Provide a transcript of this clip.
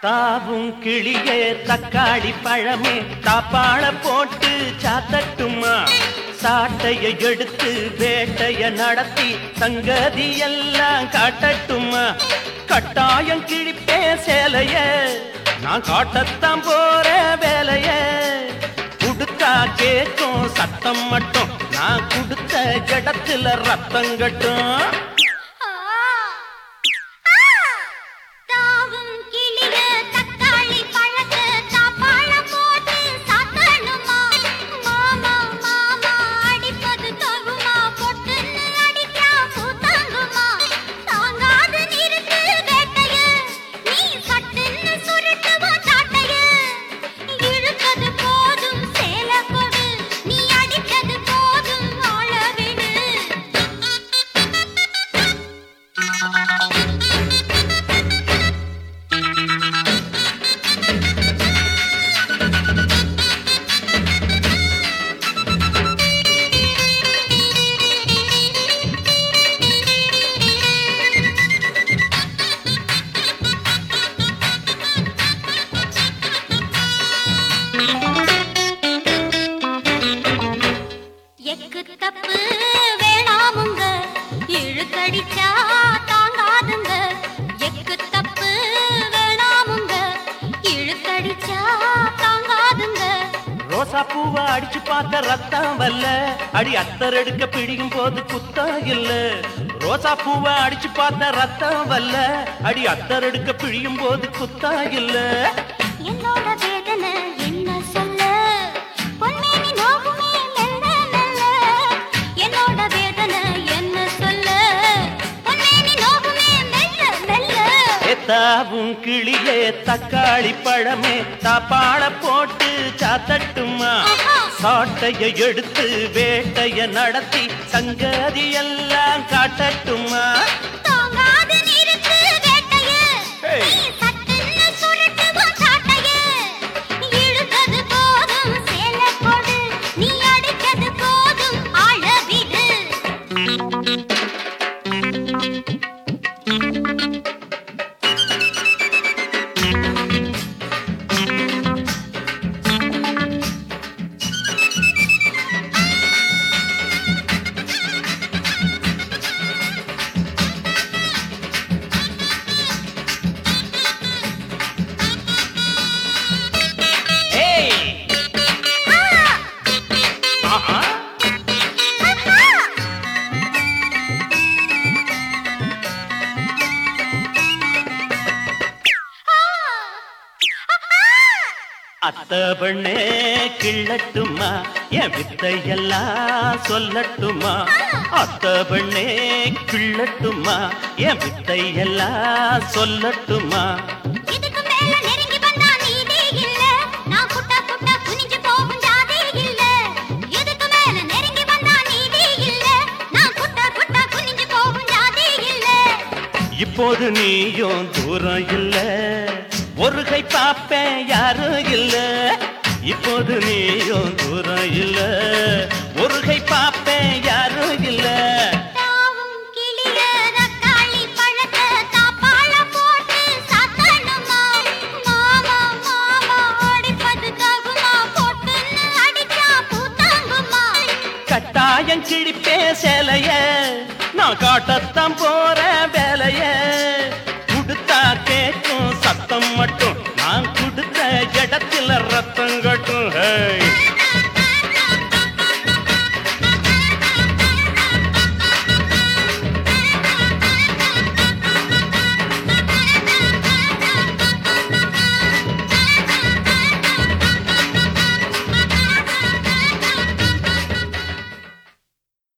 தாவும் கிளியே தக்காளி பழமே தாப்பாள போட்டு சாத்தட்டுமா சாட்டைய எடுத்து வேட்டைய நடத்தி சங்கதி எல்லாம் காட்டட்டுமா கட்டாயம் கிழிப்பே சேலைய நான் காட்டத்தான் போற வேலைய குடுத்தா கேட்கும் சத்தம் மட்டும் நான் கொடுத்த ஜடத்துல ரத்தம் கட்டும் தாவும் கிளிய தக்காளி பழக்க தாப்பாளம் போட்டு சாத்தணுமா மாமா மாமா அடிப்பது தகுமா பொட்டுன்னு அடிக்கா பூத்தாங்குமா தாங்காது நிறுத்து வேட்டைய நீ சட்டுன்னு சுருட்டுவா சாட்டைய இழுத்தது போதும் சேல கொடு நீ அடித்தது போதும் ஆள விடு எக்கு தப்பு வேணாமுங்க இழுக்கடிச்சா தாங்காதுங்க எக்கு தப்பு வேணாமுங்க இழுக்கடிச்சா தாங்காதுங்க ரோசா பூவை அடிச்சு பார்த்த ரத்தம் வல்ல அடி அத்தர் எடுக்க பிடிக்கும் போது குத்தம் இல்ல ரோசா பூவை அடிச்சு பார்த்த ரத்தம் வல்ல அடி அத்தர் எடுக்க பிழியும் போது குத்தம் இல்ல என்னோட வேதனை என்ன சொல்ல பொன்மேனி நோகுமே மெல்ல மெல்ல என்னோட வேதனை என்ன சொல்ல பொன்மேனி நோகுமே மெல்ல மெல்ல ஏத்தாவும் கிளியே தக்காளி பழமே தாப்பாள போட்டு சாத்தட்டுமா ஆஹா. சாட்டைய எடுத்து வேட்டைய நடத்தி சங்கதி எல்லாம் காட்டட்டுமா தாங்காது நிறுத்து வேட்டைய Hey. நீ சட்டுன்னு சுருட்டுவா சாட்டைய இழுத்தது போதும் சேல கொடு நீ அடித்தது போதும் ஆள விடு ஏய் ஆஹா அத்த பெண்ணே கிள்ளட்டுமா என் வித்தையெல்லாம் சொல்லட்டுமா அத்த பெண்ணே கிள்ளட்டுமா என் வித்தையெல்லாம் சொல்லட்டுமா இதுக்கு மேல நெருங்கி வந்தா நீதி இல்ல நான் குட்டா குட்டா குனிஞ்சு போகும் ஜாதி இல்ல இதுக்கு மேல நெருங்கி வந்தா நீதி இல்ல நான் குட்டா குட்டா குனிஞ்சு போகும் ஜாதி இல்ல இப்போது நீயும் தூரம் இல்ல ஒரு கை பாப்பேன் யாரும் இல்ல இப்போது நீயும் தூரம் இல்ல ஒரு கை பாப்பேன் யாரும் இல்ல தாவும் கிளிய தக்காளி பழத்த தாப்பாள போட்டு சாத்தணுமா மாமா மாமா அடிப்பது தகுமா பொட்டுன்னு அடிச்சா பூத்தாங்குமா கட்டாயம் கிழிப்பே சேலைய நான் காட்டத்தான் போற வேலைய கொடுத்தா கேட்கும் சத்தம் மட்டும்